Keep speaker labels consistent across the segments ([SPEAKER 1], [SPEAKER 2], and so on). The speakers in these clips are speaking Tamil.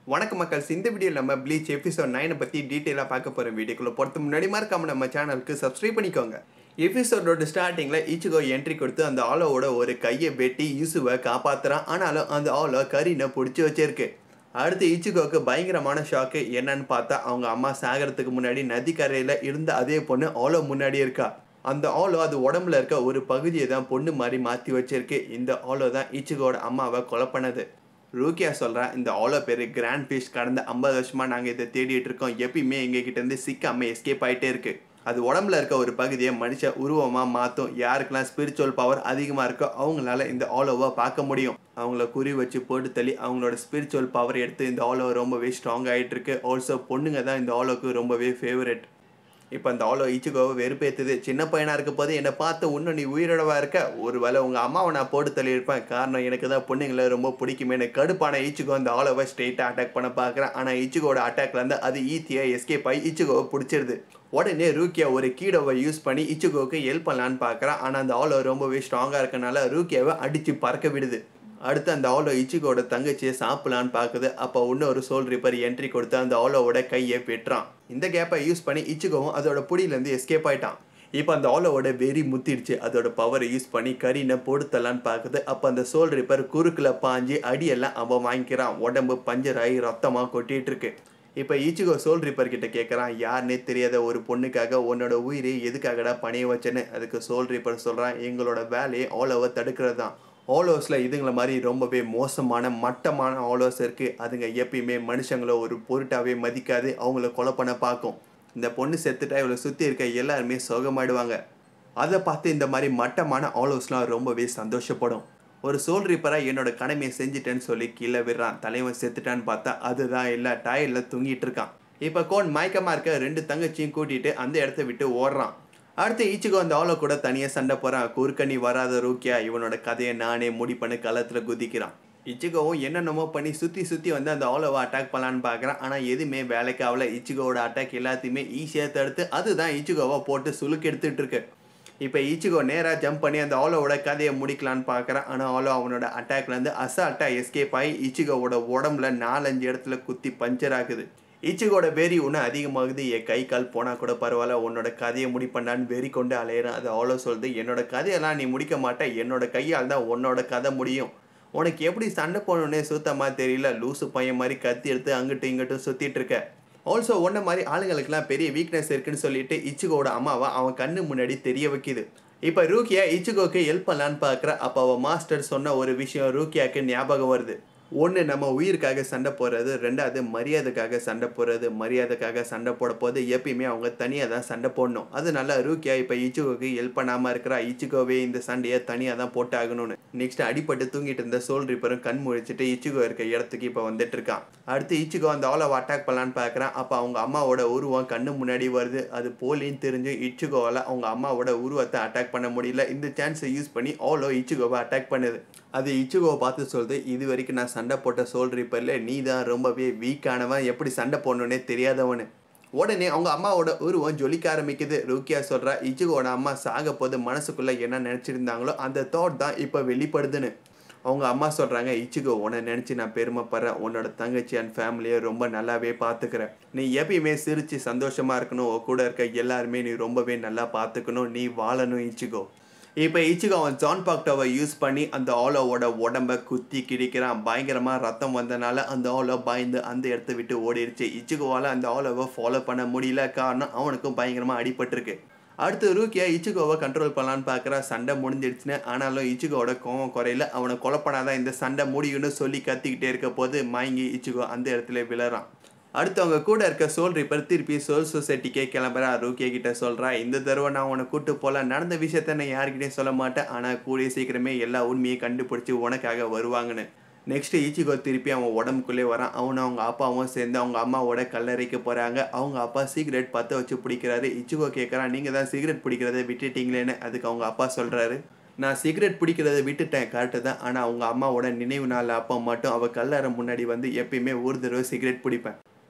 [SPEAKER 1] வணக்கம் மக்கள்ஸ் இந்த வீடியோவில் நம்ம ப்ளீச் எபிசோட் நைனை பற்றி டீட்டெயிலாக பார்க்க போகிறோம் வீடியோக்குள்ளே பொறுத்த முன்னாடி மறக்காம நம்ம சேனலுக்கு சப்ஸ்கிரைப் பண்ணிக்கோங்க எபிசோடோட ஸ்டார்டிங்கில் இச்சிகோ என்ட்ரி கொடுத்து அந்த ஆளோட ஒரு கையை வெட்டி யூசுவை காப்பாத்துறான் ஆனாலும் அந்த ஆளோ கரீனை பிடிச்சி வச்சிருக்கு அடுத்து இச்சிகோக்கு பயங்கரமான ஷாக்கு என்னன்னு பார்த்தா அவங்க அம்மா சாகறதுக்கு முன்னாடி நதிக்கரையில் இருந்த அதே பொண்ணு ஆளோ முன்னாடி இருக்கா அந்த ஆளோ அது உடம்புல இருக்க ஒரு பகுதியை தான் பொண்ணு மாதிரி மாற்றி வச்சிருக்கு இந்த ஆளோ தான் இச்சிகோட அம்மாவை கொலை பண்ணது ரூக்கியா சொல்கிறா இந்த ஆலோ பேர் கிராண்ட் ஃபிஷ் கடந்த ஐம்பது வருஷமாக நாங்கள் இதை தேடிட்டு இருக்கோம் எப்பயுமே எங்ககிட்ட இருந்து சிக்காம எஸ்கேப் ஆகிட்டே இருக்கு அது உடம்புல இருக்க ஒரு பகுதியை மனுஷன் உருவமாக மாற்றும் யாருக்கெல்லாம் ஸ்பிரிச்சுவல் பவர் அதிகமாக இருக்கோ அவங்களால இந்த ஆலோவை பார்க்க முடியும் அவங்கள குறி வச்சு போட்டு தள்ளி அவங்களோட ஸ்பிரிச்சுவல் பவர் எடுத்து இந்த ஆலோ ரொம்பவே ஸ்ட்ராங் ஆகிட்டு இருக்கு ஆல்சோ பொண்ணுங்க தான் இந்த ஆலோக்கு ரொம்பவே ஃபேவரட் இப்போ அந்த ஆளோ இச்சுக்கோவை வெறுப்பேத்துது சின்ன பையனாக இருக்க போது என்னை பார்த்து இன்னும் நீ உயிரோடவா இருக்க ஒருவேளை உங்கள் அம்மாவை நான் போட்டு தள்ளியிருப்பேன் காரணம் எனக்கு தான் பொண்ணுங்களை ரொம்ப பிடிக்குமேனு கடுப்பான இச்சுக்கோ அந்த ஆளோவை ஸ்ட்ரெயிட்டாக அட்டாக் பண்ண பார்க்குறேன் ஆனால் இச்சுக்கோட அட்டாக்ல இருந்து அது ஈத்தியாக எஸ்கேப் ஆகி இச்சுக்கோவை பிடிச்சிருது உடனே ரூக்கியா ஒரு கீடோவை யூஸ் பண்ணி இச்சுக்கோவுக்கு ஹெல்ப் பண்ணலான்னு பார்க்குறான் ஆனால் அந்த ஆளோ ரொம்பவே ஸ்ட்ராங்காக இருக்கனால ரூக்கியாவை அடித்து பறக்க விடுது அடுத்து அந்த ஆளோ இச்சிகோட தங்கச்சியை சாப்பிடலான்னு பார்க்குது அப்போ இன்னொரு சோல் ரிப்பர் என்ட்ரி கொடுத்து அந்த ஆளோவோட கையை வெட்டுறான் இந்த கேப்பை யூஸ் பண்ணி இச்சிகோவும் அதோட புடியிலேருந்து எஸ்கேப் ஆயிட்டான் இப்போ அந்த ஆளோவோட வெறி முத்திடுச்சு அதோட பவரை யூஸ் பண்ணி கரீனை போடுத்தலான்னு பார்க்குது அப்போ அந்த சோல் ரிப்பர் குறுக்கில் பாஞ்சு அடியெல்லாம் அவன் வாங்கிக்கிறான் உடம்பு பஞ்சர் ஆகி ரத்தமாக கொட்டிட்டு இருக்கு இப்போ ஈச்சிகோ சோல் ரிப்பர் கிட்ட கேட்குறான் யாருன்னே தெரியாத ஒரு பொண்ணுக்காக உன்னோட உயிரை எதுக்காகடா பணிய வச்சேன்னு அதுக்கு சோல் ரிப்பர் சொல்கிறான் எங்களோட வேலையை ஆலோவை தடுக்கிறது தான் ஆலோஸில் இதுங்கள மாதிரி ரொம்பவே மோசமான மட்டமான ஆலோஸ் இருக்குது அதுங்க எப்பயுமே மனுஷங்கள ஒரு பொருட்டாவே மதிக்காது அவங்கள கொலை பண்ண பார்க்கும் இந்த பொண்ணு செத்துட்டா இவளை சுற்றி இருக்க எல்லாருமே சோகமாயிடுவாங்க அதை பார்த்து இந்த மாதிரி மட்டமான ஆலோஸ்லாம் ரொம்பவே சந்தோஷப்படும் ஒரு சோல் ரீப்பராக என்னோட கடமையை செஞ்சுட்டேன்னு சொல்லி கீழே விடுறான் தலைவன் செத்துட்டான்னு பார்த்தா அதுதான் இல்லை டயரில் தூங்கிட்டு இருக்கான் இப்போ கோன் மயக்கமாக இருக்க ரெண்டு தங்கச்சியும் கூட்டிகிட்டு அந்த இடத்த விட்டு ஓடுறான் அடுத்து ஈச்சுக்கு அந்த ஆளை கூட தனியாக சண்டை போகிறான் குறுக்கணி வராத ரூக்கியா இவனோட கதையை நானே முடி பண்ணி களத்தில் குதிக்கிறான் இச்சுகோவும் என்னென்னமோ பண்ணி சுற்றி சுற்றி வந்து அந்த ஆலோவை அட்டாக் பண்ணலான்னு பார்க்குறான் ஆனால் எதுவுமே வேலைக்கு ஆகல இச்சுகோவோட அட்டாக் எல்லாத்தையுமே ஈஸியாக தடுத்து அதுதான் இச்சுகோவை போட்டு சுலுக்கு எடுத்துகிட்டு இருக்கு இப்போ ஈச்சுகோ நேராக ஜம்ப் பண்ணி அந்த ஆலோவோட கதையை முடிக்கலான்னு பார்க்குறான் ஆனால் ஆலோ அவனோட அட்டாக்லேருந்து அசால்ட்டாக எஸ்கேப் ஆகி இச்சுகோவோட உடம்புல நாலஞ்சு இடத்துல குத்தி பஞ்சர் ஆகுது இச்சுகோட வெறி இன்னும் அதிகமாகுது என் கை கால் போனால் கூட பரவாயில்ல உன்னோட கதையை முடிப்பண்ணான்னு வெறி கொண்டு அலையிறேன் அது அவ்வளோ சொல்லுது என்னோட கதையெல்லாம் நீ முடிக்க மாட்டேன் என்னோட கையால் தான் உன்னோட கதை முடியும் உனக்கு எப்படி சண்டை போடணுன்னே சுத்தமாக தெரியல லூசு பையன் மாதிரி கத்தி எடுத்து அங்கிட்டும் இங்கிட்டும் சுற்றிட்டு இருக்க ஆல்சோ ஒன்றை மாதிரி ஆளுங்களுக்கெல்லாம் பெரிய வீக்னஸ் இருக்குன்னு சொல்லிட்டு இச்சுகோட அம்மாவை அவன் கண்ணு முன்னாடி தெரிய வைக்குது இப்போ ரூக்கியா இச்சுகோக்கு ஹெல்ப் பண்ணலான்னு பார்க்குற அப்போ அவன் மாஸ்டர் சொன்ன ஒரு விஷயம் ரூக்கியாக்கு ஞாபகம் வருது ஒன்று நம்ம உயிருக்காக சண்டை போடுறது ரெண்டாவது மரியாதைக்காக சண்டை போடுறது மரியாதைக்காக சண்டை போட போது எப்பயுமே அவங்க தனியாக தான் சண்டை போடணும் அதனால ரூக்கியா இப்போ இச்சுகோக்கு ஹெல்ப் பண்ணாமல் இருக்கிறா இச்சுகோவே இந்த சண்டையை தனியாக தான் போட்டு ஆகணும்னு நெக்ஸ்ட் அடிப்பட்டு தூங்கிட்டு இருந்த சோல் ரிப்பரும் கண் முழிச்சிட்டு இச்சுகோ இருக்க இடத்துக்கு இப்போ வந்துட்டு இருக்கான் அடுத்து இச்சுகோ அந்த ஆளவை அட்டாக் பண்ணலான்னு பார்க்குறான் அப்போ அவங்க அம்மாவோட உருவம் கண்ணு முன்னாடி வருது அது போலின்னு தெரிஞ்சு இச்சுகோவால் அவங்க அம்மாவோட உருவத்தை அட்டாக் பண்ண முடியல இந்த சான்ஸை யூஸ் பண்ணி ஆலோ இச்சுகோவை அட்டாக் பண்ணுது அது இச்சுகோவை பார்த்து சொல்லுது இது வரைக்கும் நான் சண்டை போட்ட சோல் ரிப்பரில் நீ தான் ரொம்பவே வீக்கானவன் எப்படி சண்டை போடணுன்னே தெரியாதவனு உடனே அவங்க அம்மாவோட உருவம் ஜொலிக்க ஆரம்பிக்குது ரூக்கியா சொல்கிறா இச்சுகோட அம்மா சாக போது மனசுக்குள்ளே என்ன நினச்சிருந்தாங்களோ அந்த தாட் தான் இப்போ வெளிப்படுதுன்னு அவங்க அம்மா சொல்கிறாங்க இச்சுகோ உன்னை நினச்சி நான் பெருமைப்படுறேன் உன்னோட தங்கச்சி அண்ட் ஃபேமிலியை ரொம்ப நல்லாவே பார்த்துக்கிறேன் நீ எப்பயுமே சிரித்து சந்தோஷமாக இருக்கணும் உன் கூட இருக்க எல்லாருமே நீ ரொம்பவே நல்லா பார்த்துக்கணும் நீ வாழணும் இச்சுகோ இப்போ இச்சுகோ அவன் ஜான் பாக்டோவை யூஸ் பண்ணி அந்த ஆலோவோட உடம்ப குத்தி கிடிக்கிறான் பயங்கரமாக ரத்தம் வந்தனால அந்த ஆலோ பயந்து அந்த இடத்த விட்டு ஓடிடுச்சு இச்சுகோவால் அந்த ஆலோவை ஃபாலோ பண்ண முடியல காரணம் அவனுக்கும் பயங்கரமாக அடிபட்டிருக்கு அடுத்து ரூக்கியா இச்சுகோவை கண்ட்ரோல் பண்ணலான்னு பார்க்குறா சண்டை முடிஞ்சிடுச்சுன்னு ஆனாலும் இச்சுகோவோட கோவம் குறையில அவனை கொலை பண்ணாதான் இந்த சண்டை முடியும்னு சொல்லி கத்திக்கிட்டே இருக்க போது மயங்கி இச்சுகோ அந்த இடத்துல விழறான் அடுத்து அவங்க கூட இருக்க சோல் ரிப்பர் திருப்பி சோல் சொசைட்டிக்கே கிளம்புறா ரூக்கியா கிட்ட சொல்கிறா இந்த தடவை நான் உன்னை கூட்டு போல நடந்த விஷயத்த நான் யாருக்கிட்டையும் சொல்ல மாட்டேன் ஆனால் கூடிய சீக்கிரமே எல்லா உண்மையை கண்டுபிடிச்சி உனக்காக வருவாங்கன்னு நெக்ஸ்ட் ஈச்சிகோ திருப்பி அவன் உடம்புக்குள்ளே வரான் அவனும் அவங்க அப்பாவும் சேர்ந்து அவங்க அம்மாவோட கல்லறைக்கு போகிறாங்க அவங்க அப்பா சிகரெட் பற்ற வச்சு பிடிக்கிறாரு இச்சிகோ கேட்குறான் நீங்கள் தான் சிகரெட் பிடிக்கிறத விட்டுட்டீங்களேன்னு அதுக்கு அவங்க அப்பா சொல்கிறாரு நான் சிகரெட் பிடிக்கிறத விட்டுட்டேன் கரெக்டு தான் ஆனால் அவங்க அம்மாவோட நினைவு நாள் அப்போ மட்டும் அவள் கல்லறை முன்னாடி வந்து எப்பயுமே ஒரு தடவை சிகரெட் பிடிப்பேன்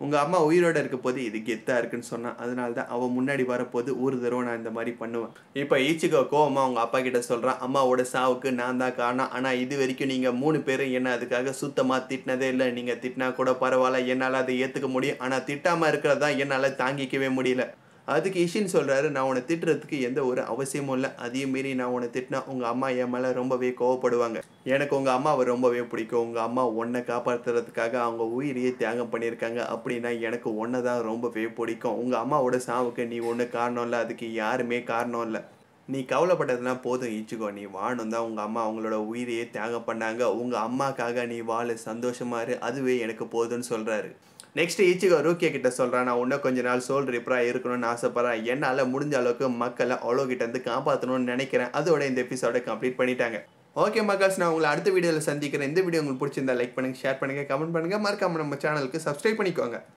[SPEAKER 1] உங்கள் அம்மா உயிரோட இருக்க போது இது கெத்தாக இருக்குன்னு சொன்னான் அதனால தான் அவன் முன்னாடி வரப்போது ஒரு தடவை நான் இந்த மாதிரி பண்ணுவேன் இப்போ ஈச்சிக்கோ கோவமா அவங்க அப்பா கிட்ட சொல்கிறான் அம்மாவோட சாவுக்கு நான் தான் காரணம் ஆனால் இது வரைக்கும் நீங்கள் மூணு பேரும் என்ன அதுக்காக சுத்தமாக திட்டினதே இல்லை நீங்கள் திட்டினா கூட பரவாயில்ல என்னால் அதை ஏற்றுக்க முடியும் ஆனால் திட்டாமல் இருக்கிறதா என்னால் தாங்கிக்கவே முடியல அதுக்கு இஷின் சொல்கிறாரு நான் உன்னை திட்டுறதுக்கு எந்த ஒரு அவசியமும் இல்லை அதையும் மீறி நான் உன்னை திட்டினா உங்கள் அம்மா என் மேலே ரொம்பவே கோவப்படுவாங்க எனக்கு உங்கள் அம்மாவை ரொம்பவே பிடிக்கும் உங்கள் அம்மா உன்னை காப்பாற்றுறதுக்காக அவங்க உயிரையே தியாகம் பண்ணியிருக்காங்க அப்படின்னா எனக்கு ஒன்றை தான் ரொம்பவே பிடிக்கும் உங்கள் அம்மாவோட சாவுக்கு நீ ஒன்று காரணம் இல்லை அதுக்கு யாருமே காரணம் இல்லை நீ கவலைப்பட்டதுலாம் போதும் ஈச்சுக்கோ நீ வாழணும் தான் உங்கள் அம்மா அவங்களோட உயிரையே தியாகம் பண்ணாங்க உங்கள் அம்மாக்காக நீ வாழ சந்தோஷமா இரு அதுவே எனக்கு போதும்னு சொல்கிறாரு நெக்ஸ்ட் ஈச்சிகோ ரூக்கிய கிட்ட சொல்கிறான் நான் இன்னும் கொஞ்ச நாள் சோல் ரிப்பராக இருக்கணும்னு ஆசைப்பட்றேன் என்னால் முடிஞ்ச அளவுக்கு மக்களை அவ்வளோ கிட்ட இருந்து காப்பாற்றணும்னு நினைக்கிறேன் அதோட இந்த எபிசோட கம்ப்ளீட் பண்ணிட்டாங்க ஓகே மக்கள்ஸ் நான் உங்களை அடுத்த வீடியோவில் சந்திக்கிறேன் இந்த வீடியோ உங்களுக்கு பிடிச்சிருந்தா லைக் பண்ணுங்கள் ஷேர் பண்ணுங்கள் கமெண்ட் பண்ணுங்கள் மறக்காம நம்ம சேனலுக்கு சப்ஸ்கிரைப் பண்ணிக்கோங்க